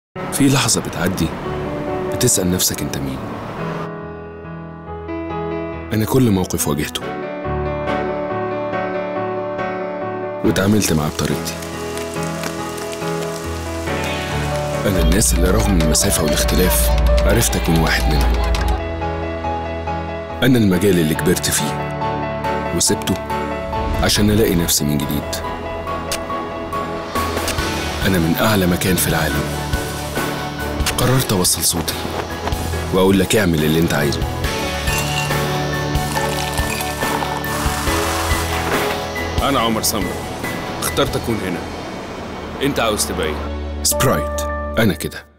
في لحظة بتعدي بتسأل نفسك أنت مين أنا كل موقف واجهته واتعاملت معاه بطريقتي أنا الناس اللي رغم المسافة والاختلاف عرفت أكون واحد منهم أنا المجال اللي كبرت فيه وسبته عشان ألاقي نفسي من جديد أنا من أعلى مكان في العالم قررت أوصل صوتي وأقول لك اعمل اللي أنت عايزه أنا عمر سمرة اخترت أكون هنا أنت عاوز تبقى إيه؟ سبرايت أنا كده